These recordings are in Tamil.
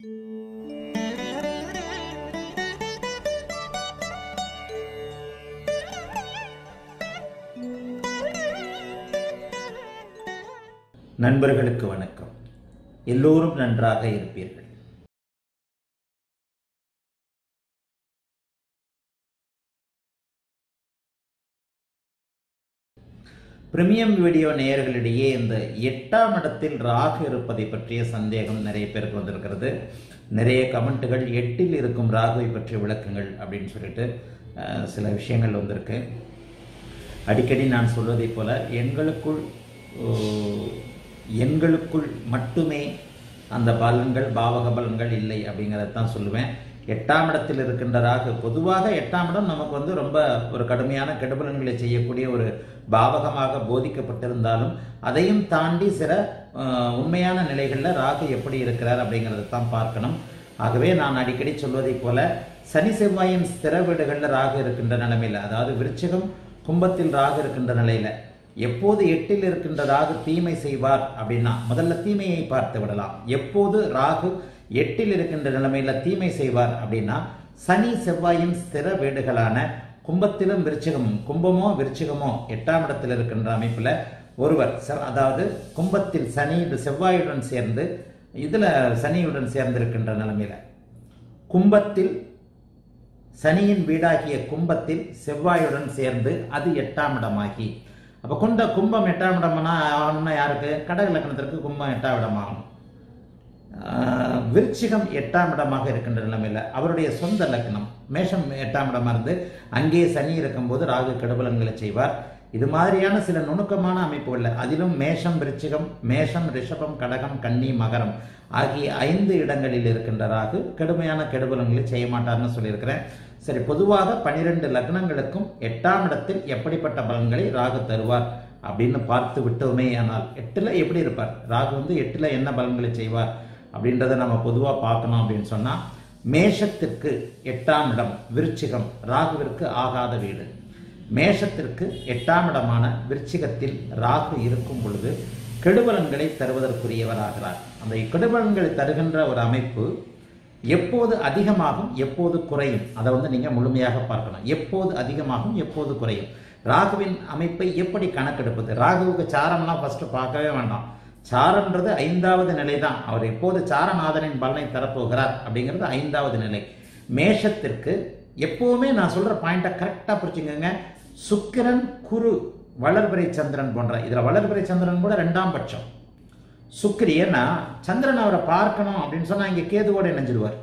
நண்பர்களுக்கு வணக்கம் எல்லோரும் நன்றாக இருப்பீர்கள் பிரீமியம் வீடியோ நேயர்களிடையே இந்த எட்டாம் இடத்தில் ராகு இருப்பதை பற்றிய சந்தேகம் நிறைய பேருக்கு வந்திருக்கிறது நிறைய கமெண்ட்டுகள் எட்டில் இருக்கும் ராகுவை பற்றிய விளக்கங்கள் அப்படின்னு சொல்லிட்டு அஹ், சில விஷயங்கள் வந்திருக்கு அடிக்கடி நான் சொல்வதைப் போல எண்களுக்குள் ஓ, எண்களுக்குள் மட்டுமே அந்த பலன்கள் பாவக பலன்கள் இல்லை அப்படிங்கிறத தான் சொல்லுவேன் எட்டாம் இடத்தில் இருக்கின்ற ராகு பொதுவாக எட்டாம் இடம் நமக்கு வந்து ரொம்ப ஒரு கடுமையான கெடுபலன்களை செய்யக்கூடிய ஒரு பாவகமாக போதிக்கப்பட்டிருந்தாலும் அதையும் தாண்டி சில அஹ், உண்மையான நிலைகளில் ராகு எப்படி இருக்கிறார் அப்படிங்கிறத தான் பார்க்கணும் ஆகவே நான் அடிக்கடி சொல்வதைப் போல சனி செவ்வாயின் ஸ்திர வீடுகளில் ராகு இருக்கின்ற நிலைமையில் அதாவது விருச்சிகம் கும்பத்தில் ராகு இருக்கின்ற நிலையில எப்போது எட்டில் இருக்கின்ற ராகு தீமை செய்வார் அப்படின்னா முதல்ல தீமையை பார்த்து விடலாம் எப்போது ராகு எட்டில் இருக்கின்ற நிலைமையில தீமை செய்வார் அப்படின்னா சனி செவ்வாயின் ஸ்திர வீடுகளான கும்பத்திலும் விருச்சிகமும் கும்பமோ விருச்சிகமோ எட்டாம் இடத்தில் இருக்கின்ற அமைப்புல ஒருவர் செ- அதாவது கும்பத்தில் சனி செவ்வாயுடன் சேர்ந்து இதுல சனியுடன் சேர்ந்திருக்கின்ற நிலைமையில கும்பத்தில் சனியின் வீடாகிய கும்பத்தில் செவ்வாயுடன் சேர்ந்து அது எட்டாம் இடமாகி அப்ப கொண்ட கும்பம் எட்டாம் இடம்னா ஆகணும்னா யாருக்கு கடக லக்னத்திற்கு கும்பம் எட்டாம் இடம் ஆகணும் ஆஹ் விருச்சிகம் எட்டாம் இடமாக இருக்கின்ற நிலைமையில அவருடைய சொந்த லக்னம் மேஷம் எட்டாம் இடமா இருந்து அங்கே சனி இருக்கும்போது ராகு கெடுபலன்களை செய்வார் இது மாதிரியான சில நுணுக்கமான அமைப்புகள்ல அதிலும் மேஷம் விருச்சிகம் மேஷம் ரிஷபம் கடகம் கன்னி மகரம் ஆகிய ஐந்து இடங்களில் இருக்கின்ற ராகு கடுமையான கெடுபலன்களை செய்ய மாட்டார்னு சொல்லியிருக்கிறேன் சரி பொதுவாக பனிரெண்டு லக்னங்களுக்கும் எட்டாம் இடத்தில் எப்படிப்பட்ட பலன்களை ராகு தருவார் அப்படின்னு பார்த்து விட்டோமே ஆனால் எட்டுல எப்படி இருப்பார் ராகு வந்து எட்டுல என்ன பலன்களை செய்வார் அப்படின்றத நம்ம பொதுவாக பார்க்கணும் அப்படின்னு சொன்னா மேஷத்திற்கு எட்டாம் இடம் விருச்சிகம் ராகுவிற்கு ஆகாத வீடு மேஷத்திற்கு எட்டாம் இடமான விருச்சிகத்தில் ராகு இருக்கும் பொழுது கெடுபலன்களை தருவதற்குரியவராகிறார் அந்த கெடுபலன்களை தருகின்ற ஒரு அமைப்பு எப்போது அதிகமாகும் எப்போது குறையும் அதை வந்து நீங்க முழுமையாக பார்க்கணும் எப்போது அதிகமாகும் எப்போது குறையும் ராகுவின் அமைப்பை எப்படி கணக்கெடுப்பது ராகுவுக்கு சாரம்லாம் ஃபர்ஸ்ட் பார்க்கவே வேண்டாம் சாரம்ன்றது ஐந்தாவது நிலை தான் அவர் எப்போது சாரநாதனின் பலனை தரப்போகிறார் அப்படிங்கிறது ஐந்தாவது நிலை மேஷத்திற்கு எப்பவுமே நான் சொல்ற பாயிண்ட்டை கரெக்டாக புரிச்சுக்கோங்க சுக்கிரன் குரு வளர்பிறை சந்திரன் போன்ற இதுல வளர்பிறை சந்திரன் கூட ரெண்டாம் பட்சம் சுக்கிரியன்னா சந்திரன் அவரை பார்க்கணும் அப்படின்னு சொன்னா இங்க கேதுவோட இணைஞ்சிடுவார்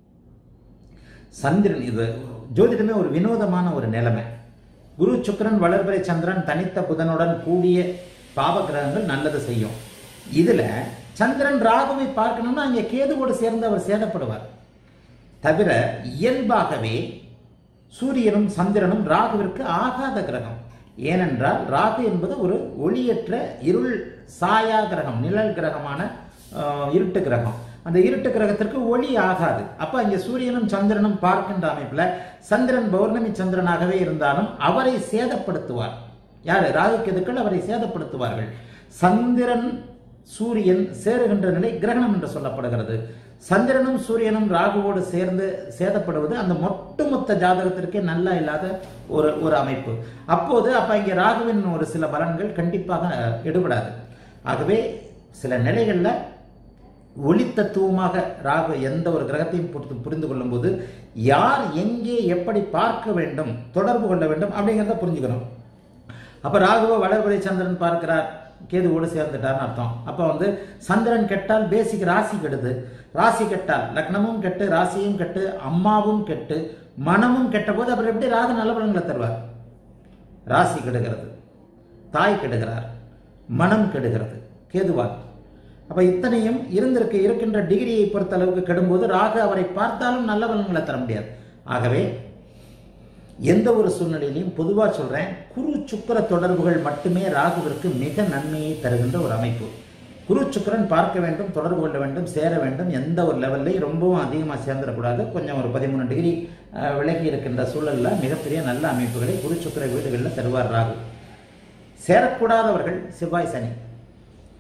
சந்திரன் இது ஜோதிடமே ஒரு வினோதமான ஒரு நிலைமை குரு சுக்கிரன் வளர்பிறை சந்திரன் தனித்த புதனுடன் கூடிய பாவ கிரகங்கள் நல்லது செய்யும் இதுல சந்திரன் ராகுவை பார்க்கணும்னா அங்கே கேதுவோடு சேர்ந்து அவர் சேதப்படுவார் தவிர இயல்பாகவே சூரியனும் சந்திரனும் ராகுவிற்கு ஆகாத கிரகம் ஏனென்றால் ராகு என்பது ஒரு ஒளியற்ற இருள் சாயா கிரகம் நிழல் கிரகமான ஆஹ், இருட்டு கிரகம் அந்த இருட்டு கிரகத்திற்கு ஒளி ஆகாது அப்ப இங்க சூரியனும் சந்திரனும் பார்க்கின்ற அமைப்புல சந்திரன் பௌர்ணமி சந்திரனாகவே இருந்தாலும் அவரை சேதப்படுத்துவார் யாரு ராகு கேதுக்கள் அவரை சேதப்படுத்துவார்கள் சந்திரன் சூரியன் சேருகின்ற நிலை கிரகணம் என்று சொல்லப்படுகிறது சந்திரனும் சூரியனும் ராகுவோடு சேர்ந்து சேதப்படுவது அந்த ஒட்டுமொத்த ஜாதகத்திற்கே நல்லா இல்லாத ஒரு ஒரு அமைப்பு அப்போது அப்ப இங்கே ராகுவின் ஒரு சில பலன்கள் கண்டிப்பாக எடுபடாது ஆகவே சில நிலைகள்ல ஒளி தத்துவமாக ராகு எந்த ஒரு கிரகத்தையும் பொறுத்து புரிந்து கொள்ளும்போது யார் எங்கே எப்படி பார்க்க வேண்டும் தொடர்பு கொள்ள வேண்டும் அப்படிங்கிறத புரிஞ்சுக்கணும் அப்ப ராகுவ வளர்பிறை சந்திரன் பார்க்கிறார் கேதுவோடு சேர்ந்துட்டார்னு அர்த்தம் அப்ப வந்து சந்திரன் கெட்டால் பேசிக் ராசி கெடுது ராசி கெட்டால் லக்னமும் கெட்டு ராசியும் கெட்டு அம்மாவும் கெட்டு மனமும் கெட்ட போது அப்புறம் எப்படி ராகு நல்ல பலன்களை தருவார் ராசி கெடுகிறது தாய் கெடுகிறார் மனம் கெடுகிறது கேதுவால் அப்ப இத்தனையும் இருந்திருக்கு இருக்கின்ற டிகிரியை பொறுத்த அளவுக்கு கெடும்போது ராகு அவரை பார்த்தாலும் நல்ல பலன்களை தர முடியாது ஆகவே எந்த ஒரு சூழ்நிலையிலையும் பொதுவா சொல்றேன் குரு சுக்கிர தொடர்புகள் மட்டுமே ராகுவிற்கு மிக நன்மையை தருகின்ற ஒரு அமைப்பு குரு சுக்கிரன் பார்க்க வேண்டும் தொடர்பு கொள்ள வேண்டும் சேர வேண்டும் எந்த ஒரு லெவல்லையும் ரொம்பவும் அதிகமாக சேர்ந்துடக்கூடாது கொஞ்சம் ஒரு பதிமூணு டிகிரி அஹ், விலகி இருக்கின்ற சூழல்ல மிகப்பெரிய நல்ல அமைப்புகளை குரு சுக்கிர வீடுகளில் தருவார் ராகு சேரக்கூடாதவர்கள் செவ்வாய் சனி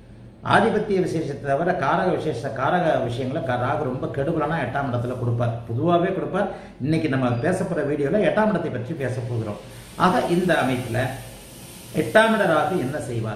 ஆதிபத்திய விசேஷத்தை தவிர காரக விசேஷ காரக விஷயங்களை க- ராகு ரொம்ப கெடுபலனா எட்டாம் இடத்துல கொடுப்பார் பொதுவாகவே கொடுப்பார் இன்னைக்கு நம்ம பேச போகிற வீடியோவில் எட்டாம் இடத்தை பற்றி பேச போகிறோம் ஆக இந்த அமைப்பில் எட்டாம் இட ராகு என்ன செய்வார்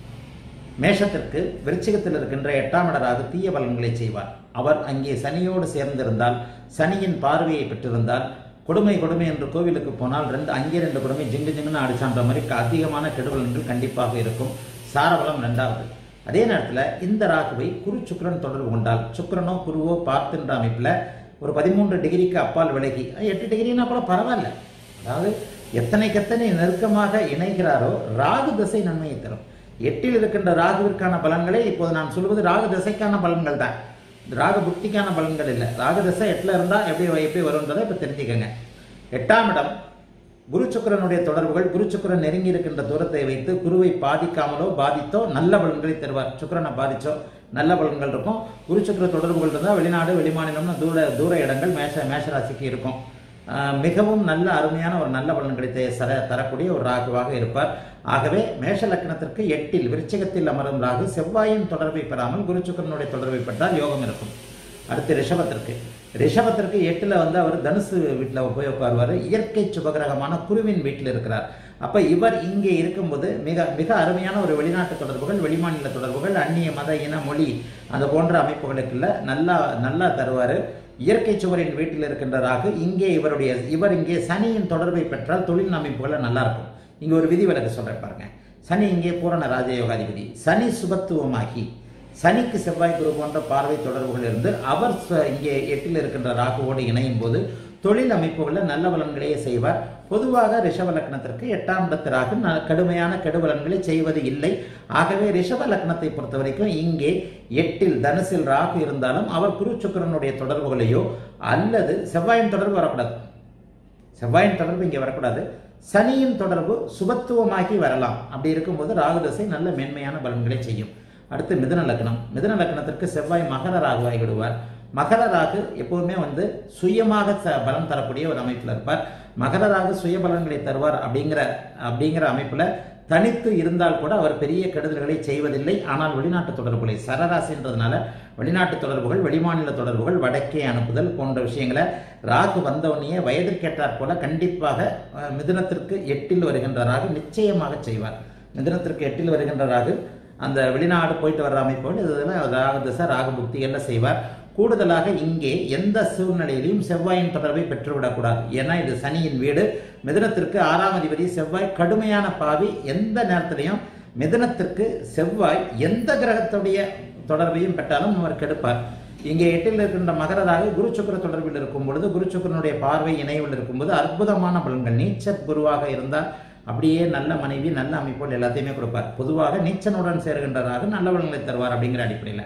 மேஷத்திற்கு விருச்சிகத்தில் இருக்கின்ற எட்டாம் இட ராகு தீய பலன்களை செய்வார் அவர் அங்கே சனியோடு சேர்ந்திருந்தால் சனியின் பார்வையை பெற்றிருந்தால் கொடுமை கொடுமை என்று கோவிலுக்கு போனால் ரெண்டு அங்கே ரெண்டு கொடுமை ஜிங்கு ஜிங்குன்னு அடிச்சான்ற மாதிரி க- அதிகமான கெடுபலன்கள் கண்டிப்பாக இருக்கும் சாரபலம் ரெண்டாவது அதே நேரத்தில் இந்த ராகுவை குரு சுக்கிரன் தொடர்பு கொண்டால் சுக்கிரனோ குருவோ பார்த்துன்ற அமைப்பில் ஒரு பதிமூன்று டிகிரிக்கு அப்பால் விலகி அஹ், எட்டு டிகிரினா கூட பரவாயில்ல அதாவது எத்தனைக்கு எத்தனை நெருக்கமாக இணைகிறாரோ ராகு திசை நன்மையை தரும் எட்டில் இருக்கின்ற ராகுவிற்கான பலன்களை இப்போது நான் சொல்வது ராகு திசைக்கான பலன்கள் தான் ராகு புக்திக்கான பலன்கள் இல்லை ராகு திசை எட்டில் இருந்தால் எப்படி எப்படி வரும்ன்றதை இப்போ தெரிஞ்சுக்கங்க எட்டாம் இடம் குரு சுக்கிரனுடைய தொடர்புகள் குரு சுக்கிரன் நெருங்கி இருக்கின்ற தூரத்தை வைத்து குருவை பாதிக்காமலோ பாதித்தோ நல்ல பலன்களை தருவார் சுக்கிரனை பாதிச்சோ நல்ல பலன்கள் இருக்கும் குரு சுக்கிர தொடர்புகள் இருந்தால் வெளிநாடு வெளிமாநிலம்னு தூர தூர இடங்கள் மேஷ மேஷராசிக்கு இருக்கும் ஆஹ் மிகவும் நல்ல அருமையான ஒரு நல்ல பலன்களை தே- சர தரக்கூடிய ஒரு ராகுவாக இருப்பார் ஆகவே மேஷ லக்னத்திற்கு எட்டில் விருச்சிகத்தில் அமரும் ராகு செவ்வாயின் தொடர்பை பெறாமல் குரு சுக்கிரனுடைய தொடர்பை பெற்றால் யோகம் இருக்கும் அடுத்து ரிஷபத்திற்கு ரிஷபத்திற்கு எட்டுல வந்து அவர் தனுசு வீட்டில் போய் உட்காருவார் இயற்கை சுபகிரகமான குருவின் வீட்டில் இருக்கிறார் அப்ப இவர் இங்கே இருக்கும்போது மிக மிக அருமையான ஒரு வெளிநாட்டு தொடர்புகள் வெளிமாநில தொடர்புகள் அந்நிய மத இன மொழி அது போன்ற அமைப்புகளுக்குள்ள நல்லா நல்லா தருவார் இயற்கை சுவரின் வீட்டில் இருக்கின்ற ராகு இங்கே இவருடைய இவர் இங்கே சனியின் தொடர்பை பெற்றால் தொழில் அமைப்புகள் நல்லா இருக்கும் இங்க ஒரு விதி விலக்கு சொல்றேன் பாருங்க சனி இங்கே பூரண ராஜயோகாதிபதி சனி சுபத்துவமாகி சனிக்கு செவ்வாய் குரு போன்ற பார்வை தொடர்புகள் இருந்து அவர் ச- இங்கே எட்டில் இருக்கின்ற ராகுவோடு இணையும் போது தொழில் அமைப்புகளில் நல்ல பலன்களையே செய்வார் பொதுவாக ரிஷப லக்னத்திற்கு எட்டாம் இடத்து ராகு ந- கடுமையான கெடுபலன்களை செய்வது இல்லை ஆகவே ரிஷப லக்னத்தை பொறுத்த வரைக்கும் இங்கே எட்டில் தனுசில் ராகு இருந்தாலும் அவர் குரு சுக்கிரனுடைய தொடர்புகளையோ அல்லது செவ்வாயின் தொடர்பு வரக்கூடாது செவ்வாயின் தொடர்பு இங்கே வரக்கூடாது சனியின் தொடர்பு சுபத்துவமாகி வரலாம் அப்படி இருக்கும்போது ராகு தசை நல்ல மேன்மையான பலன்களை செய்யும் அடுத்து மிதுன லக்னம் மிதுன லக்னத்திற்கு செவ்வாய் மகர ராகுவாகி விடுவார் மகர ராகு எப்போதுமே வந்து சுயமாக ச- பலம் தரக்கூடிய ஒரு அமைப்பில் இருப்பார் மகர ராகு சுய பலன்களை தருவார் அப்படிங்கிற அப்படிங்கிற அமைப்பில் தனித்து இருந்தால் கூட அவர் பெரிய கெடுதல்களை செய்வதில்லை ஆனால் வெளிநாட்டு தொடர்புகளை சரராசின்றதுனால வெளிநாட்டு தொடர்புகள் வெளிமாநில தொடர்புகள் வடக்கே அனுப்புதல் போன்ற விஷயங்களை ராகு வந்தவனையே வயதிற்கேற்றாற் போல கண்டிப்பாக அஹ், மிதுனத்திற்கு எட்டில் வருகின்ற ராகு நிச்சயமாக செய்வார் மிதுனத்திற்கு எட்டில் வருகின்ற ராகு அந்த வெளிநாடு போயிட்டு வர்ற அமைப்போடு இதெல்லாம் ராகு திசை ராகு புக்திகளில் செய்வார் கூடுதலாக இங்கே எந்த சூழ்நிலையிலையும் செவ்வாயின் தொடர்பை பெற்றுவிடக்கூடாது ஏன்னா இது சனியின் வீடு மிதுனத்திற்கு ஆறாம் அதிபதி செவ்வாய் கடுமையான பாவி எந்த நேரத்திலையும் மிதுனத்திற்கு செவ்வாய் எந்த கிரகத்துடைய தொடர்பையும் பெற்றாலும் அவர் கெடுப்பார் இங்கே எட்டில் இருக்கின்ற மகரராக குரு சுக்கிர தொடர்பில் இருக்கும் பொழுது குரு சுக்கிரனுடைய பார்வை இணைவில் இருக்கும்போது அற்புதமான பலன்கள் நீச்சர் குருவாக இருந்தால் அப்படியே நல்ல மனைவி நல்ல அமைப்போல் எல்லாத்தையுமே கொடுப்பார் பொதுவாக நீச்சனுடன் சேர்கின்றதாக நல்ல பலன்களை தருவார் அப்படிங்கிற அடிப்படையில்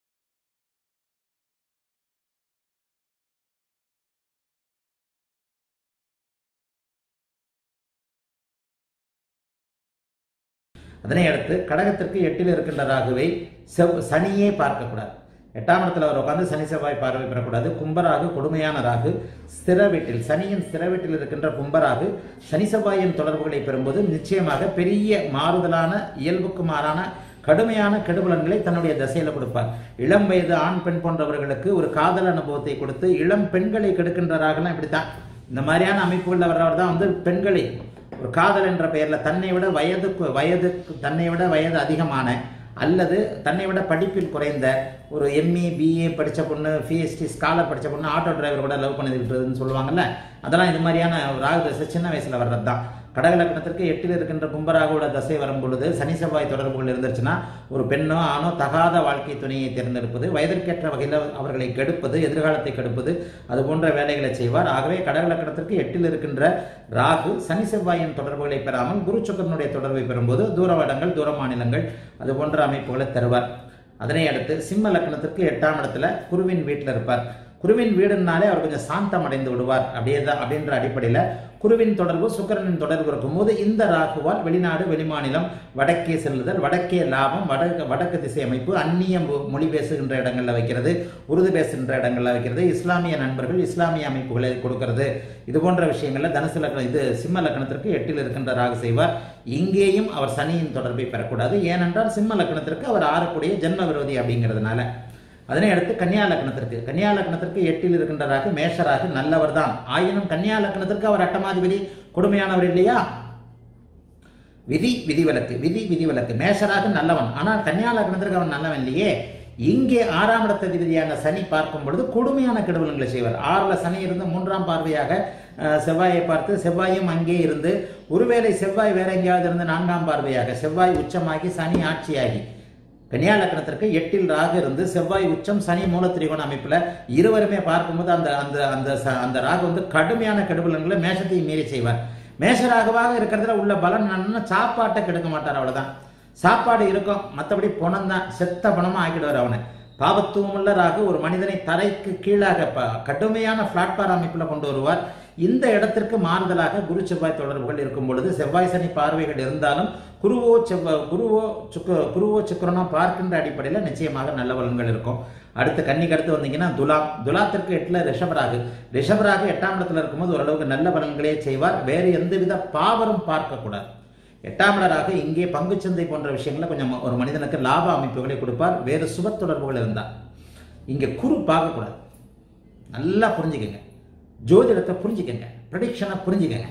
அதனை அடுத்து கடகத்திற்கு எட்டில் இருக்கின்ற ராகுவை செவ் சனியே பார்க்கக்கூடாது எட்டாம் இடத்துல அவர் உட்கார்ந்து சனி செவ்வாய் பார்வை பெறக்கூடாது கும்பராகு கொடுமையான ராகு ஸ்திர வீட்டில் சனியின் ஸ்திர வீட்டில் இருக்கின்ற கும்பராகு சனி செவ்வாயின் தொடர்புகளை பெறும்போது நிச்சயமாக பெரிய மாறுதலான இயல்புக்கு மாறான கடுமையான கெடுபலன்களை தன்னுடைய தசையில கொடுப்பார் இளம் வயது ஆண் பெண் போன்றவர்களுக்கு ஒரு காதல் அனுபவத்தை கொடுத்து இளம் பெண்களை கெடுக்கின்றார்கள்லாம் இப்படித்தான் இந்த மாதிரியான அமைப்புகளில் வர்றவர் தான் வந்து பெண்களை ஒரு காதல் என்ற பெயர்ல தன்னை விட வயதுக்கு வயதுக்கு தன்னை விட வயது அதிகமான அல்லது தன்னை விட படிப்பில் குறைந்த ஒரு எம்இ பிஏ படிச்ச பொண்ணு பிஎஸ்டி ஸ்காலர் படிச்ச பொண்ணு ஆட்டோ டிரைவர் கூட லவ் பண்ணிருக்கிறதுன்னு சொல்லுவாங்கல்ல அதெல்லாம் இது மாதிரியான ராகு தசை சின்ன வயசுல வர்றது தான் கடக லக்னத்திற்கு எட்டில் இருக்கின்ற கும்பராகோட தசை வரும் பொழுது சனி செவ்வாய் தொடர்புகள் இருந்துச்சுன்னா ஒரு பெண்ணோ ஆணோ தகாத வாழ்க்கை துணையை தேர்ந்தெடுப்பது வயதிற்கேற்ற வகையில் அவர்களை கெடுப்பது எதிர்காலத்தை கெடுப்பது அது போன்ற வேலைகளை செய்வார் ஆகவே கடக லக்னத்திற்கு எட்டில் இருக்கின்ற ராகு சனி செவ்வாயின் தொடர்புகளை பெறாமல் குரு சுக்கரனுடைய தொடர்பை பெறும்போது தூர வடங்கள் தூர மாநிலங்கள் அது போன்ற அமைப்புகளை தருவார் அதனை அடுத்து சிம்ம லக்னத்திற்கு எட்டாம் இடத்துல குருவின் வீட்டில் இருப்பார் குருவின் வீடுனாலே அவர் கொஞ்சம் சாந்தம் அடைந்து விடுவார் அப்படியே தான் அப்படின்ற அடிப்படையில் குருவின் தொடர்பு சுக்கிரனின் தொடர்பு இருக்கும்போது இந்த ராகுவால் வெளிநாடு வெளிமாநிலம் வடக்கே செல்லுதல் வடக்கே லாபம் வடக்கு வடக்கு திசை அமைப்பு அந்நிய மொ- மொழி பேசுகின்ற இடங்கள்ல வைக்கிறது உருது பேசுகின்ற இடங்கள்ல வைக்கிறது இஸ்லாமிய நண்பர்கள் இஸ்லாமிய அமைப்புகளை கொடுக்கிறது இது போன்ற விஷயங்கள்ல தனுசு லக்னம் இது சிம்ம லக்னத்திற்கு எட்டில் இருக்கின்ற ராகு செய்வார் இங்கேயும் அவர் சனியின் தொடர்பை பெறக்கூடாது ஏனென்றால் சிம்ம லக்னத்திற்கு அவர் ஆறக்கூடிய ஜென்ம விரோதி அப்படிங்கிறதுனால அதனை அடுத்து கன்னியா லக்னத்திற்கு கன்னியா லக்னத்திற்கு எட்டில் இருக்கின்ற ராகு மேஷராகு நல்லவர் தான் ஆயினும் கன்னியா லக்னத்திற்கு அவர் அட்டமாதிபதி கொடுமையானவர் இல்லையா விதி விதிவிலக்கு விதி விதிவிலக்கு மேஷராக நல்லவன் ஆனால் கன்னியா லக்னத்திற்கு அவன் நல்லவன் இல்லையே இங்கே ஆறாம் இடத்ததிபதியான சனி பார்க்கும் பொழுது கொடுமையான கெடுவலங்களை செய்வார் ஆறுல சனி இருந்து மூன்றாம் பார்வையாக அஹ், செவ்வாயை பார்த்து செவ்வாயும் அங்கே இருந்து ஒருவேளை செவ்வாய் வேற எங்கேயாவது இருந்து நான்காம் பார்வையாக செவ்வாய் உச்சமாகி சனி ஆட்சியாகி கன்னியா லக்னத்திற்கு எட்டில் ராகு இருந்து செவ்வாய் உச்சம் சனி மூல திரிகோண அமைப்புல இருவருமே பார்க்கும்போது அந்த அந்த அந்த ச- அந்த ராகு வந்து கடுமையான கெடுபலன்களை மேஷத்தையும் மீறி செய்வார் மேஷராகவாக இருக்கிறதுல உள்ள பலன் என்னன்னா சாப்பாட்டை கெடுக்க மாட்டார் அவ்வளவுதான் சாப்பாடு இருக்கும் மற்றபடி பணம் தான் செத்த பணமா ஆக்கிடுவார் அவனை பாவத்துவமுள்ள ராகு ஒரு மனிதனை தரைக்கு கீழாக ப- கடுமையான பிளாட்பார் அமைப்புல கொண்டு வருவார் இந்த இடத்திற்கு மாறுதலாக குரு செவ்வாய் தொடர்புகள் இருக்கும் பொழுது செவ்வாய் சனி பார்வைகள் இருந்தாலும் குருவோ செவ்வாய் குருவோ சுக்க குருவோ சுக்கிரனோ பார்க்கின்ற அடிப்படையில் நிச்சயமாக நல்ல பலன்கள் இருக்கும் அடுத்து கன்னிக்கு அடுத்து வந்தீங்கன்னா துலாம் துலாத்திற்கு எட்டுல ரிஷபராகு ரிஷபராகு எட்டாம் இடத்துல இருக்கும்போது ஓரளவுக்கு நல்ல பலன்களே செய்வார் வேறு எந்தவித பாவரும் பார்க்கக்கூடாது எட்டாம் இடராக இங்கே பங்குச்சந்தை போன்ற விஷயங்களை கொஞ்சம் ஒரு மனிதனுக்கு லாப அமைப்புகளை கொடுப்பார் வேறு சுப தொடர்புகள் இருந்தால் இங்கே குரு பார்க்கக்கூடாது நல்லா புரிஞ்சுக்கங்க ஜோதிடத்தை புரிஞ்சுக்கங்க ப்ரடிக்ஷனை புரிஞ்சுக்கங்க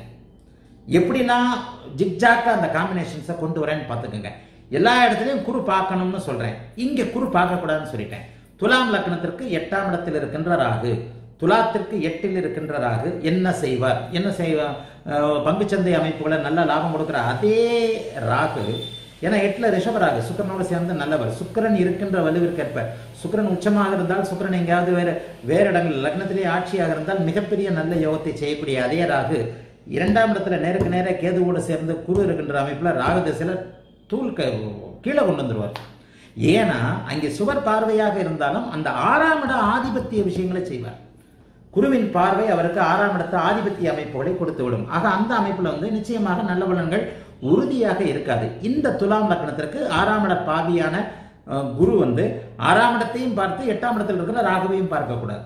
எப்படிலாம் ஜிக்ஜாக்கா அந்த காம்பினேஷன்ஸை கொண்டு வரேன்னு பார்த்துக்கோங்க எல்லா இடத்துலையும் குரு பார்க்கணும்னு சொல்றேன் இங்கே குரு பார்க்கக்கூடாதுன்னு சொல்லிட்டேன் துலாம் லக்னத்திற்கு எட்டாம் இடத்தில் இருக்கின்ற ராகு துலாத்திற்கு எட்டில் இருக்கின்ற ராகு என்ன செய்வார் என்ன செய்வார் அஹ் பங்குச்சந்தை அமைப்புகளை நல்ல லாபம் கொடுக்குற அதே ராகு ஏன்னா எட்டுல ரிஷபராகு சுக்கிரனோட சேர்ந்து நல்லவர் சுக்கிரன் இருக்கின்ற வலுவிற்கேற்ப சுக்கிரன் உச்சமாக இருந்தால் சுக்கிரன் எங்கேயாவது வேற வேறு இடங்கள் லக்னத்திலே ஆட்சியாக இருந்தால் மிகப்பெரிய நல்ல யோகத்தை செய்யக்கூடிய அதே ராகு இரண்டாம் இடத்துல நேருக்கு நேர கேதுவோடு சேர்ந்து குரு இருக்கின்ற அமைப்புல ராகு திசையில தூள் க- கீழே கொண்டு வந்துருவார் ஏன்னா அங்கே சுவர் பார்வையாக இருந்தாலும் அந்த ஆறாம் இட ஆதிபத்திய விஷயங்களை செய்வார் குருவின் பார்வை அவருக்கு ஆறாம் இடத்து ஆதிபத்திய அமைப்புகளை கொடுத்து விடும் ஆக அந்த அமைப்புல வந்து நிச்சயமாக நல்ல பலன்கள் உறுதியாக இருக்காது இந்த துலாம் லக்னத்திற்கு ஆறாம் இட பாவியான அஹ், குரு வந்து ஆறாம் இடத்தையும் பார்த்து எட்டாம் இடத்தில் இருக்கிற ராகுவையும் பார்க்கக்கூடாது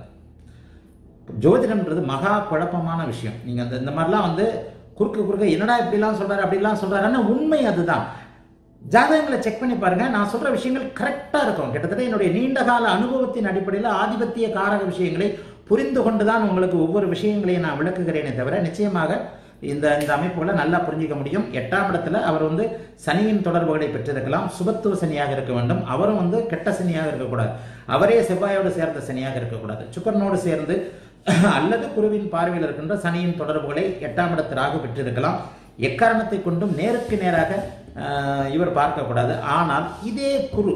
ஜோதிடம்ன்றது மகா குழப்பமான விஷயம் நீங்க அந்த இந்த மாதிரிலாம் வந்து குறுக்க குறுக்க என்னடா இப்படிலாம் சொல்றாரு அப்படிலாம் சொல்றாரு ஆனா உண்மை அதுதான் ஜாதகங்களை செக் பண்ணி பாருங்க நான் சொல்ற விஷயங்கள் கரெக்டா இருக்கும் கிட்டத்தட்ட என்னுடைய நீண்ட கால அனுபவத்தின் அடிப்படையில் ஆதிபத்திய காரக விஷயங்களை புரிந்து கொண்டுதான் உங்களுக்கு ஒவ்வொரு விஷயங்களையும் நான் விளக்குகிறேனே தவிர நிச்சயமாக இந்த இந்த அமைப்புகளை நல்லா புரிஞ்சிக்க முடியும் எட்டாம் இடத்துல அவர் வந்து சனியின் தொடர்புகளை பெற்றிருக்கலாம் சுபத்துவ சனியாக இருக்க வேண்டும் அவரும் வந்து கெட்ட சனியாக இருக்கக்கூடாது அவரே செவ்வாயோடு சேர்ந்த சனியாக இருக்கக்கூடாது சுக்கரனோடு சேர்ந்து அல்லது குருவின் பார்வையில் இருக்கின்ற சனியின் தொடர்புகளை எட்டாம் இடத்து ராகு பெற்றிருக்கலாம் எக்காரணத்தை கொண்டும் நேருக்கு நேராக ஆஹ், இவர் பார்க்கக்கூடாது ஆனால் இதே குரு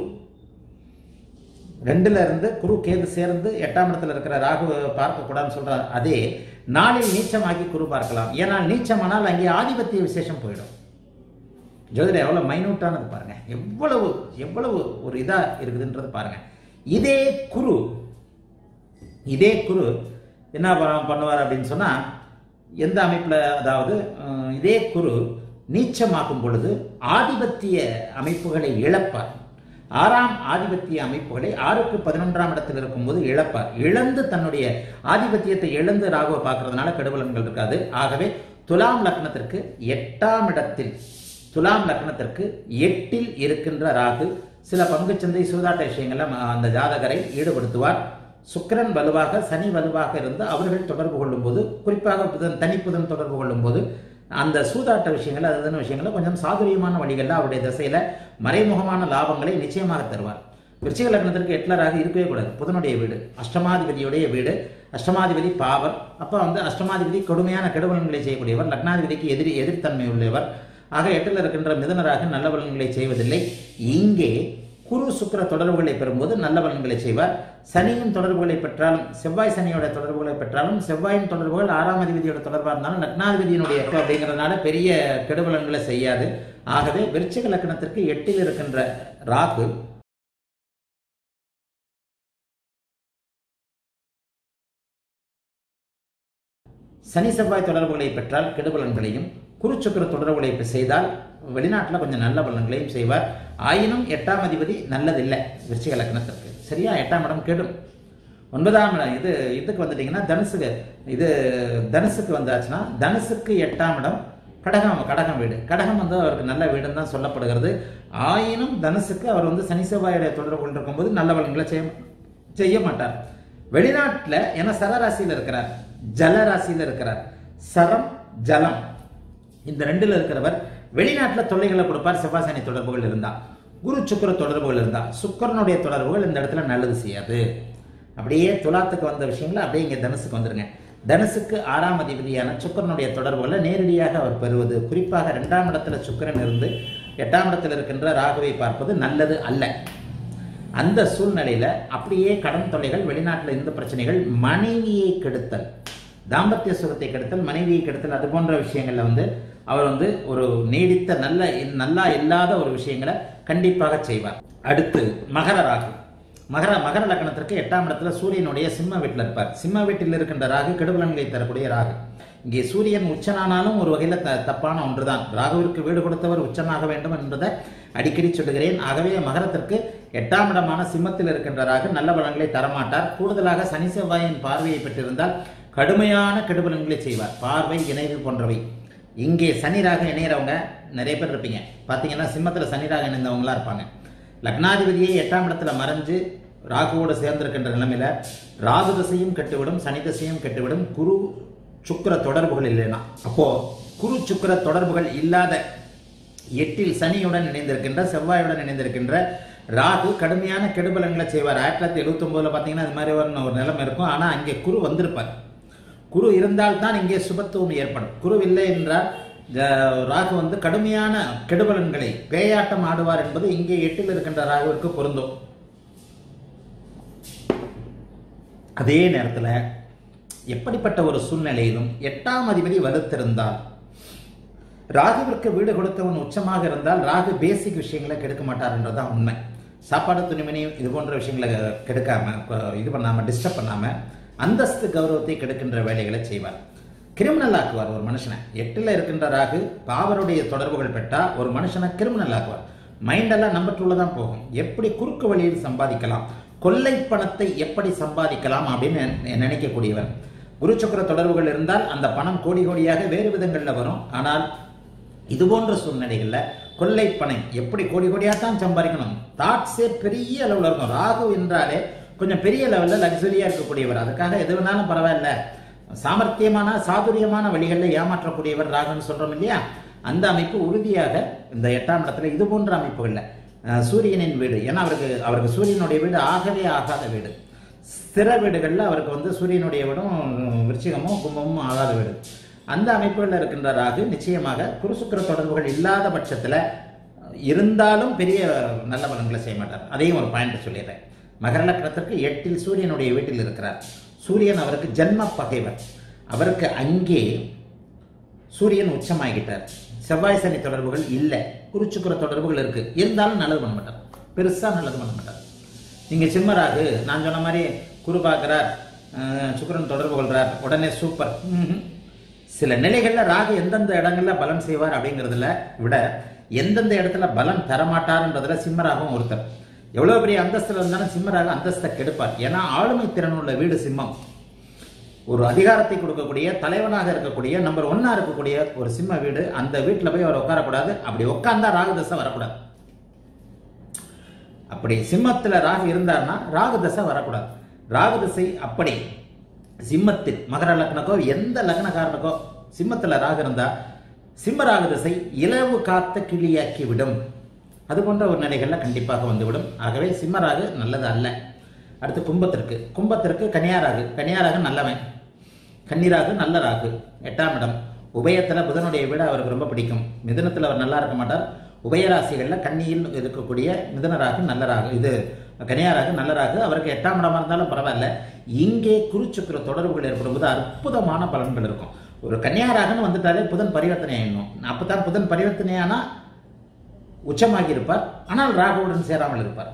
ரெண்டுல இருந்து குரு கேது சேர்ந்து எட்டாம் இடத்துல இருக்கிற ராகு பார்க்கக்கூடாதுன்னு சொல்றார் அதே நாளில் நீச்சமாகி குரு பார்க்கலாம் ஏனால் நீச்சமானால் அங்கே ஆதிபத்திய விசேஷம் போயிடும் ஜோதிடம் எவ்வளவு மைனூட்டானது பாருங்க எவ்வளவு எவ்வளவு ஒரு இதா இருக்குதுன்றது பாருங்க இதே குரு இதே குரு என்ன பண்ண- பண்ணுவார் அப்படின்னு சொன்னா எந்த அமைப்புல அதாவது அஹ், இதே குரு நீச்சமாக்கும் பொழுது ஆதிபத்திய அமைப்புகளை இழப்பார் ஆறாம் ஆதிபத்திய அமைப்புகளை ஆறுக்கு பதினொன்றாம் இடத்தில் இருக்கும்போது இழப்பார் இழந்து தன்னுடைய ஆதிபத்தியத்தை இழந்து ராகுவை பார்க்கறதுனால கெடுபலன்கள் இருக்காது ஆகவே துலாம் லக்னத்திற்கு எட்டாம் இடத்தில் துலாம் லக்னத்திற்கு எட்டில் இருக்கின்ற ராகு சில பங்குச்சந்தை சூதாட்ட விஷயங்கள்ல ம- அந்த ஜாதகரை ஈடுபடுத்துவார் சுக்கிரன் வலுவாக சனி வலுவாக இருந்து அவர்கள் தொடர்பு கொள்ளும்போது குறிப்பாக புதன் தனிப்புதன் தொடர்பு கொள்ளும்போது அந்த சூதாட்ட விஷயங்கள் அதுதான விஷயங்களை கொஞ்சம் சாதுரியமான வழிகளில் அவருடைய திசையில மறைமுகமான லாபங்களை நிச்சயமாக தருவார் விருச்சிக லக்னத்திற்கு எட்லராக இருக்கவே கூடாது புதனுடைய வீடு அஷ்டமாதிபதியுடைய வீடு அஷ்டமாதிபதி பாவர் அப்ப வந்து அஷ்டமாதிபதி கொடுமையான கெடுபலன்களை செய்யக்கூடியவர் லக்னாதிபதிக்கு எதிரி எதிர்த்தன்மை உள்ளவர் ஆக எட்டில் இருக்கின்ற மிதனராக நல்ல பலன்களை செய்வதில்லை இங்கே குரு சுக்கிர தொடர்புகளை பெறும்போது நல்ல பலன்களை செய்வார் சனியின் தொடர்புகளை பெற்றாலும் செவ்வாய் சனியோட தொடர்புகளை பெற்றாலும் செவ்வாயின் தொடர்புகள் ஆறாம் அதிபதியோட தொடர்பாக இருந்தாலும் லக்னாதிபதியினுடைய அப்படிங்கிறதுனால பெரிய கெடுபலன்களை செய்யாது ஆகவே விருச்சிக லக்னத்திற்கு எட்டில் இருக்கின்ற ராகு சனி செவ்வாய் தொடர்புகளை பெற்றால் கெடுபலன்களையும் குருச்சுக்கர தொடர்புகளை இப்ப செய்தால் வெளிநாட்டில் கொஞ்சம் நல்ல பலன்களையும் செய்வார் ஆயினும் எட்டாம் அதிபதி நல்லதில்லை விருச்சிக லக்னத்திற்கு சரியா எட்டாம் இடம் கெடும் ஒன்பதாம் இடம் இது இதுக்கு வந்துட்டீங்கன்னா தனுசுக்கு இது தனுசுக்கு வந்தாச்சுன்னா தனுசுக்கு எட்டாம் இடம் கடகம் கடகம் வீடு கடகம் வந்து அவருக்கு நல்ல வீடுன்னு தான் சொல்லப்படுகிறது ஆயினும் தனுசுக்கு அவர் வந்து சனி செவ்வாயுடைய தொடர்புகள் இருக்கும்போது நல்ல பலன்களை செய்ய செய்ய மாட்டார் வெளிநாட்டில் ஏன்னா சரராசியில் இருக்கிறார் ஜல ராசியில் இருக்கிறார் சரம் ஜலம் இந்த ரெண்டுல இருக்கிறவர் வெளிநாட்டில் தொல்லைகளை கொடுப்பார் செவ்வாய் சனி தொடர்புகள் இருந்தா குரு சுக்கர தொடர்புகள் இருந்தா சுக்கரனுடைய தொடர்புகள் இந்த இடத்துல நல்லது செய்யாது அப்படியே துலாத்துக்கு வந்த விஷயங்களை அப்படியே இங்க தனுசுக்கு வந்துருங்க தனுசுக்கு ஆறாம் அதிபதியான சுக்கரனுடைய தொடர்புகளை நேரடியாக அவர் பெறுவது குறிப்பாக இரண்டாம் இடத்துல சுக்கிரன் இருந்து எட்டாம் இடத்துல இருக்கின்ற ராகுவை பார்ப்பது நல்லது அல்ல அந்த சூழ்நிலையில அப்படியே கடன் தொல்லைகள் வெளிநாட்டில் இந்த பிரச்சனைகள் மனைவியை கெடுத்தல் தாம்பத்திய சுகத்தை கெடுத்தல் மனைவியை கெடுத்தல் அது போன்ற விஷயங்கள்ல வந்து அவர் வந்து ஒரு நீடித்த நல்ல நல்லா இல்லாத ஒரு விஷயங்களை கண்டிப்பாக செய்வார் அடுத்து மகர ராகு மகர மகர லக்னத்திற்கு எட்டாம் இடத்துல சூரியனுடைய சிம்ம வீட்டில் இருப்பார் சிம்ம வீட்டில் இருக்கின்ற ராகு கெடுபலன்களை தரக்கூடிய ராகு இங்கே சூரியன் உச்சனானாலும் ஒரு வகையில் த தப்பான ஒன்றுதான் ராகுவிற்கு வீடு கொடுத்தவர் உச்சனாக வேண்டும் என்பதை அடிக்கடி சொல்லுகிறேன் ஆகவே மகரத்திற்கு எட்டாம் இடமான சிம்மத்தில் இருக்கின்ற ராகு நல்ல பலன்களை தரமாட்டார் கூடுதலாக சனி செவ்வாயின் பார்வையை பெற்றிருந்தால் கடுமையான கெடுபலன்களை செய்வார் பார்வை இணைவு போன்றவை இங்கே சனி ராக இணையறவங்க நிறைய பேர் இருப்பீங்க பார்த்தீங்கன்னா சிம்மத்தில் சனி ராக இணைந்தவங்களா இருப்பாங்க லக்னாதிபதியை எட்டாம் இடத்துல மறைஞ்சு ராகுவோடு சேர்ந்திருக்கின்ற நிலைமையில ராகு தசையும் கெட்டுவிடும் சனி தசையும் கெட்டுவிடும் குரு சுக்கிர தொடர்புகள் இல்லைன்னா அப்போ குரு சுக்கிர தொடர்புகள் இல்லாத எட்டில் சனியுடன் இணைந்திருக்கின்ற செவ்வாயுடன் இணைந்திருக்கின்ற ராகு கடுமையான கெடுபலன்களை செய்வார் ஆயிரத்தி தொள்ளாயிரத்தி எழுபத்தி ஒன்பதுல பார்த்தீங்கன்னா இது மாதிரி ஒரு ஒரு நிலைமை இருக்கும் ஆனால் அங்கே குரு வந்திருப்பார் குரு இருந்தால்தான் இங்கே சுபத்துவம் ஏற்படும் குரு இல்லை என்றால் ஜ- ராகு வந்து கடுமையான கெடுபலன்களை பேயாட்டம் ஆடுவார் என்பது இங்கே எட்டில் இருக்கின்ற ராகுவிற்கு பொருந்தும் அதே நேரத்தில் எப்படிப்பட்ட ஒரு சூழ்நிலையிலும் எட்டாம் அதிபதி வலுத்திருந்தால் ராகுவிற்கு வீடு கொடுத்தவன் உச்சமாக இருந்தால் ராகு பேசிக் விஷயங்களை கெடுக்க மாட்டார் என்றதான் உண்மை சாப்பாடு துணிமணி இது போன்ற விஷயங்களை கெடுக்காம கொ- இது பண்ணாம டிஸ்டர்ப் பண்ணாம அந்தஸ்து கௌரவத்தை கெடுக்கின்ற வேலைகளை செய்வார் கிரிமினல் ஆக்குவார் ஒரு மனுஷனை எட்டுல இருக்கின்ற ராகு பாவருடைய தொடர்புகள் பெற்றா ஒரு மனுஷனை கிரிமினல் ஆக்குவார் மைண்டெல்லாம் நம்பர் டூல தான் போகும் எப்படி குறுக்கு வழியில் சம்பாதிக்கலாம் கொள்ளை பணத்தை எப்படி சம்பாதிக்கலாம் அப்படின்னு நெ- நினைக்கக்கூடியவர் குரு சக்கர தொடர்புகள் இருந்தால் அந்த பணம் கோடி கோடியாக வேறு விதங்கள்ல வரும் ஆனால் இது போன்ற சூழ்நிலைகள்ல கொள்ளை பணம் எப்படி கோடி கோடியாக தான் சம்பாதிக்கணும் தாட்ஸே பெரிய அளவுல இருக்கும் ராகு என்றாலே கொஞ்சம் பெரிய லெவல்ல லக்ஸரியா இருக்கக்கூடியவர் அதுக்காக எது வேணாலும் பரவாயில்ல சாமர்த்தியமான சாதுரியமான வழிகளில் ஏமாற்றக்கூடியவர் ராகுன்னு சொல்றோம் இல்லையா அந்த அமைப்பு உறுதியாக இந்த எட்டாம் இடத்துல இது போன்ற அமைப்புகள்ல அஹ், சூரியனின் வீடு ஏன்னா அவருக்கு அவருக்கு சூரியனுடைய வீடு ஆகவே ஆகாத வீடு ஸ்திர வீடுகள்ல அவருக்கு வந்து சூரியனுடைய வீடும் விருச்சிகமும் கும்பமும் ஆகாத வீடு அந்த அமைப்புகளில் இருக்கின்ற ராகு நிச்சயமாக குருசுக்கிர தொடர்புகள் இல்லாத பட்சத்துல இருந்தாலும் பெரிய நல்ல பலன்களை செய்ய மாட்டார் அதையும் ஒரு பாயிண்ட் சொல்லிடுறேன் மகர லக்னத்திற்கு எட்டில் சூரியனுடைய வீட்டில் இருக்கிறார் சூரியன் அவருக்கு ஜன்ம பகைவர் அவருக்கு அங்கே சூரியன் உச்சமாகிட்டார் செவ்வாய் சனி தொடர்புகள் இல்லை குருச்சுக்குர தொடர்புகள் இருக்கு இருந்தாலும் நல்லது பண்ண மாட்டார் பெருசா நல்லது பண்ண மாட்டார் நீங்க சிம்மராகு நான் சொன்ன மாதிரி குரு பார்க்கிறார் அஹ், சுக்கிரன் தொடர்பு கொள்றார் உடனே சூப்பர் ம்ஹும். சில நிலைகள்ல ராகு எந்தெந்த இடங்கள்ல பலன் செய்வார் அப்படிங்கிறதுல விட எந்தெந்த இடத்துல பலன் தரமாட்டார்ன்றதுல சிம்மராகவும் ஒருத்தர் எவ்வளவு பெரிய அந்தஸ்துல இருந்தாலும் சிம்மராக அந்தஸ்தை கெடுப்பார் ஏன்னா ஆளுமை திறன் உள்ள வீடு சிம்மம் ஒரு அதிகாரத்தை கொடுக்கக்கூடிய தலைவனாக இருக்கக்கூடிய நம்பர் ஒன்னா இருக்கக்கூடிய ஒரு சிம்ம வீடு அந்த வீட்டுல போய் அவர் உட்காரக்கூடாது அப்படி உட்கார்ந்தா ராகு தசை வரக்கூடாது அப்படி சிம்மத்துல ராகு இருந்தார்னா ராகு தசை வரக்கூடாது ராகு தசை அப்படி சிம்மத்தில் மகர லக்னக்கோ எந்த லக்னக்காரனுக்கோ சிம்மத்துல ராகு இருந்தா சிம்ம ராகு தசை இலவு காத்த கிளியாக்கி விடும் அது போன்ற ஒரு நிலைகள்ல கண்டிப்பாக வந்துவிடும் ஆகவே சிம்ம ராகு நல்லது அல்ல அடுத்து கும்பத்திற்கு கும்பத்திற்கு கன்னியாராகு கன்னியாராகு நல்லவன் கன்னிராகு நல்ல ராகு எட்டாம் இடம் உபயத்துல புதனுடைய வீடு அவருக்கு ரொம்ப பிடிக்கும் மிதுனத்துல அவர் நல்லா இருக்க மாட்டார் உபயராசிகள்ல கன்னியில் இருக்கக்கூடிய மிதுனராகு நல்ல ராகு இது கன்னியாராகு நல்ல ராகு அவருக்கு எட்டாம் இடமா இருந்தாலும் பரவாயில்ல இங்கே குருச்சுக்கிற தொடர்புகள் ஏற்படும்போது அற்புதமான பலன்கள் இருக்கும் ஒரு கன்னியாராகன்னு வந்துட்டாலே புதன் பரிவர்த்தனை ஆயிடணும் அப்பதான் புதன் பரிவர்த்தனையானா உச்சமாகி இருப்பார் ஆனால் ராகுவுடன் சேராமல் இருப்பார்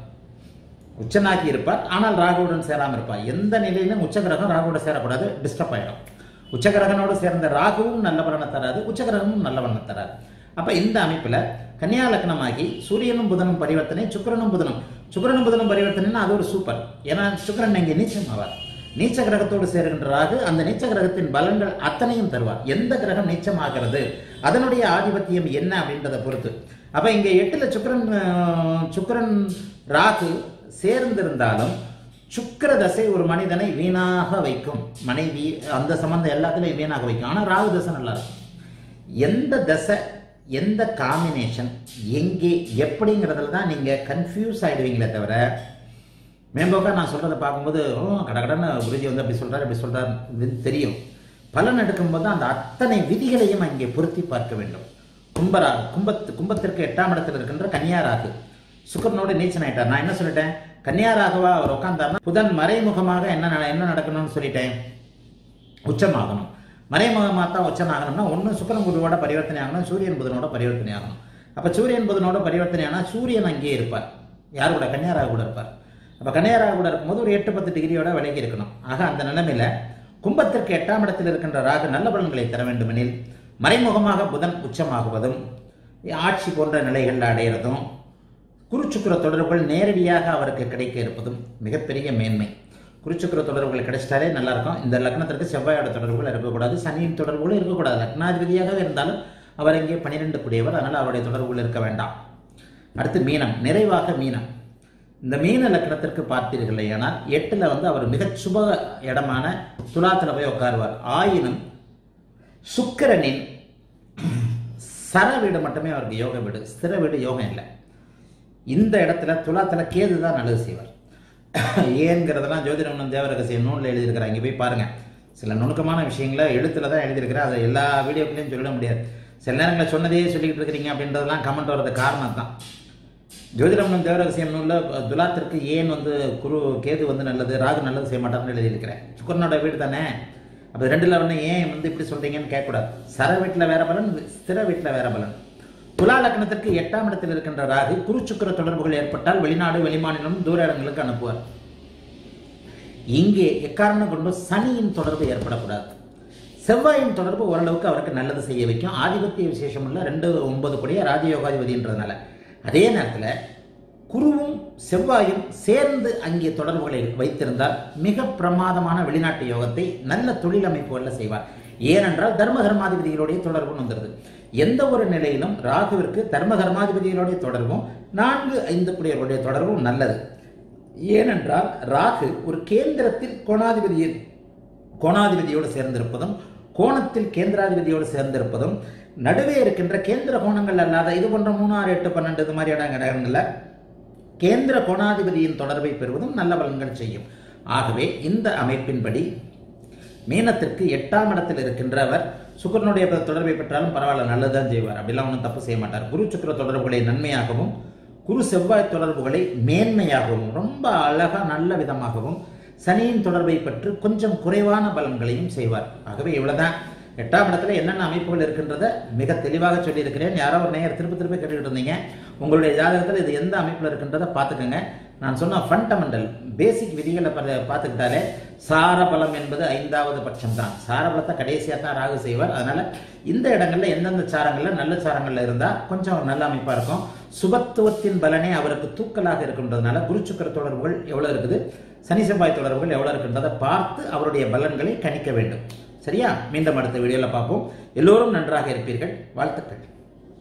உச்சனாகி இருப்பார் ஆனால் ராகுவுடன் சேராமல் இருப்பார் எந்த நிலையிலும் உச்ச கிரகம் ராகுவோட சேரக்கூடாது டிஸ்டர்ப் ஆயிடும் உச்சகிரகனோடு சேர்ந்த ராகுவும் நல்ல பலனை தராது உச்சகிரகமும் நல்ல பலனை தராது அப்ப இந்த அமைப்புல கன்னியா லக்னமாகி சூரியனும் புதனும் பரிவர்த்தனை சுக்கிரனும் புதனும் சுக்கிரனும் புதனும் பரிவர்த்தனைன்னா அது ஒரு சூப்பர் ஏன்னா சுக்கிரன் இங்கே நீச்சம் ஆவார் நீச்ச கிரகத்தோடு சேருகின்ற ராகு அந்த நீச்ச கிரகத்தின் பலன்கள் அத்தனையும் தருவார் எந்த கிரகம் நீச்சமாகிறது அதனுடைய ஆதிபத்தியம் என்ன அப்படின்றத பொறுத்து அப்ப இங்க எட்டுல சுக்கிரன் அஹ், சுக்கிரன் ராகு சேர்ந்திருந்தாலும் சுக்கிர தசை ஒரு மனிதனை வீணாக வைக்கும் மனைவி அந்த சம்பந்தம் எல்லாத்துலயும் வீணாக வைக்கும் ஆனா ராகு தசை நல்லா இருக்கும் எந்த தசை எந்த காம்பினேஷன் எங்கே எப்படிங்கிறதுல தான் நீங்கள் கன்ஃபியூஸ் ஆகிடுவீங்களே தவிர மேம்போக்கா நான் சொல்கிறத பார்க்கும்போது ஓ கடகடன்னு குருஜி வந்து அப்படி சொல்கிறார் இப்படி சொல்கிறார் தெரியும் பலன் எடுக்கும்போது அந்த அத்தனை விதிகளையும் அங்கே பொருத்தி பார்க்க வேண்டும் கும்பராகு கும்பத்து கும்பத்திற்கு எட்டாம் இடத்தில் இருக்கின்ற கன்னியாராகு சுக்கரனோட நீச்சன் ஆயிட்டார் நான் என்ன சொல்லிட்டேன் கன்னியாராகவா அவர் உட்காந்தார்னா புதன் மறைமுகமாக என்ன நட- என்ன நடக்கணும்னு சொல்லிட்டேன் உச்சமாகணும் மறைமுகமாக தான் உச்சம் ஆகணும்னா ஒன்று சுக்கரன் குருவோட பரிவர்த்தனை ஆகணும் சூரியன் புதனோட பரிவர்த்தனை ஆகணும் அப்போ சூரியன் புதனோட பரிவர்த்தனை ஆனால் சூரியன் அங்கேயே இருப்பார் யார் கூட கன்னியாராக கூட இருப்பார் அப்போ கன்னியாராக கூட இருக்கும்போது ஒரு எட்டு பத்து டிகிரியோட விலகி இருக்கணும் ஆக அந்த நிலைமையில கும்பத்திற்கு எட்டாம் இடத்தில் இருக்கின்ற ராகு நல்ல பலன்களை தர வேண்டுமெனில் மறைமுகமாக புதன் உச்சமாகுவதும் ஆட்சி போன்ற நிலைகளில் அடையிறதும் குருச்சுக்குர தொடர்புகள் நேரடியாக அவருக்கு கிடைக்க இருப்பதும் மிகப்பெரிய மேன்மை குருச்சுக்குர தொடர்புகள் கிடைச்சிட்டாலே நல்லா இருக்கும் இந்த லக்னத்திற்கு செவ்வாயோட தொடர்புகள் இருக்கக்கூடாது சனியின் தொடர்புகளும் இருக்கக்கூடாது லக்னாதிபதியாகவே இருந்தாலும் அவர் இங்கே பன்னிரெண்டு கூடியவர் அதனால் அவருடைய தொடர்புகள் இருக்க வேண்டாம் அடுத்து மீனம் நிறைவாக மீனம் இந்த மீன லக்னத்திற்கு பார்த்தீர்கள் ஆனால் எட்டுல வந்து அவர் மிகச் சுப இடமான துலாத்துல போய் உட்காருவார் ஆயினும் சுக்கிரனின் சர வீடு மட்டுமே அவருக்கு யோக வீடு ஸ்திர வீடு யோகம் இல்லை இந்த இடத்துல துலாத்துல கேது தான் நல்லது செய்வார் ஏங்கிறதெல்லாம் ஜோதிடம் தேவ ரகசியம் நூலில் எழுதியிருக்கிறார் இங்கே போய் பாருங்க சில நுணுக்கமான விஷயங்களை எழுத்துல தான் எழுதியிருக்கிறேன் அதை எல்லா வீடியோக்களையும் சொல்லிட முடியாது சில நேரங்களில் சொன்னதே சொல்லிக்கிட்டு இருக்கிறீங்க அப்படின்றதெல்லாம் கமெண்ட் வர்றது காரணம் தான் ஜோதிடம் தேவரகசியம் நூலில் துலாத்திற்கு ஏன் வந்து குரு கேது வந்து நல்லது ராகு நல்லது செய்ய மாட்டார்னு எழுதியிருக்கிறேன் சுக்கரனோட வீடு தானே அப்போ ரெண்டுல ஒன்று ஏன் வந்து இப்படி சொல்றீங்கன்னு கேட்கக்கூடாது சர வீட்டில் வேற பலன் ஸ்திர வீட்டில் வேற பலன் துலா லக்னத்திற்கு எட்டாம் இடத்தில் இருக்கின்ற ராகு குரு சுக்கிர தொடர்புகள் ஏற்பட்டால் வெளிநாடு வெளிமாநிலம் தூர இடங்களுக்கு அனுப்புவார் இங்கே எக்காரணம் கொண்டு சனியின் தொடர்பு ஏற்படக்கூடாது செவ்வாயின் தொடர்பு ஓரளவுக்கு அவருக்கு நல்லது செய்ய வைக்கும் ஆதிபத்திய விசேஷம் உள்ள ரெண்டு ஒன்பது கூடிய ராஜயோகாதிபதின்றதுனால அதே நேரத்தில் குருவும் செவ்வாயும் சேர்ந்து அங்கே தொடர்புகளை வைத்திருந்தால் மிக பிரமாதமான வெளிநாட்டு யோகத்தை நல்ல தொழில் அமைப்புகளில் செய்வார் ஏனென்றால் தர்ம கர்மாதிபதிகளுடைய தொடர்பும் வந்துடுது எந்த ஒரு நிலையிலும் ராகுவிற்கு தர்ம கர்மாதிபதிகளுடைய தொடர்பும் நான்கு ஐந்து குடியவர்களுடைய தொடர்பும் நல்லது ஏனென்றால் ராகு ஒரு கேந்திரத்தில் கோணாதிபதியில் கோணாதிபதியோடு சேர்ந்திருப்பதும் கோணத்தில் கேந்திராதிபதியோடு சேர்ந்திருப்பதும் நடுவே இருக்கின்ற கேந்திர கோணங்கள் அல்லாத இது போன்ற மூணு ஆறு எட்டு பன்னெண்டு இது மாதிரி இடங்களில் கேந்திர கோணாதிபதியின் தொடர்பை பெறுவதும் நல்ல பலன்கள் செய்யும் ஆகவே இந்த அமைப்பின்படி மீனத்திற்கு எட்டாம் இடத்தில் இருக்கின்றவர் சுக்கரனுடைய தொடர்பை பெற்றாலும் பரவாயில்ல நல்லதுதான் செய்வார் அப்படிலாம் ஒன்றும் தப்பு செய்ய மாட்டார் குரு சுக்கிர தொடர்புகளை நன்மையாகவும் குரு செவ்வாய் தொடர்புகளை மேன்மையாகவும் ரொம்ப அழகா நல்ல விதமாகவும் சனியின் தொடர்பை பெற்று கொஞ்சம் குறைவான பலன்களையும் செய்வார் ஆகவே இவ்வளவுதான் எட்டாம் இடத்துல என்னென்ன அமைப்புகள் இருக்கின்றத மிக தெளிவாக சொல்லியிருக்கிறேன் யாரோ ஒரு நேயர் திருப்பி திருப்பி கேட்டுக்கிட்டு இருந்தீங்க உங்களுடைய ஜாதகத்தில் இது எந்த அமைப்பில் இருக்கின்றத பார்த்துக்கோங்க நான் சொன்ன ஃபண்டமெண்டல் பேசிக் விதிகளை பா- பார்த்துக்கிட்டாலே சாரபலம் என்பது ஐந்தாவது பட்சம் தான் சாரபலத்தை கடைசியாக தான் ராகு செய்வார் அதனால இந்த இடங்கள்ல எந்தெந்த சாரங்கள்ல நல்ல சாரங்கள்ல இருந்தா கொஞ்சம் நல்ல அமைப்பா இருக்கும் சுபத்துவத்தின் பலனே அவருக்கு தூக்கலாக இருக்கின்றதுனால குரு சுக்கிர தொடர்புகள் எவ்வளவு இருக்குது சனி செவ்வாய் தொடர்புகள் எவ்வளவு இருக்கின்றதை பார்த்து அவருடைய பலன்களை கணிக்க வேண்டும் சரியா மீண்டும் அடுத்த வீடியோல பார்ப்போம் எல்லோரும் நன்றாக இருப்பீர்கள் வாழ்த்துக்கள்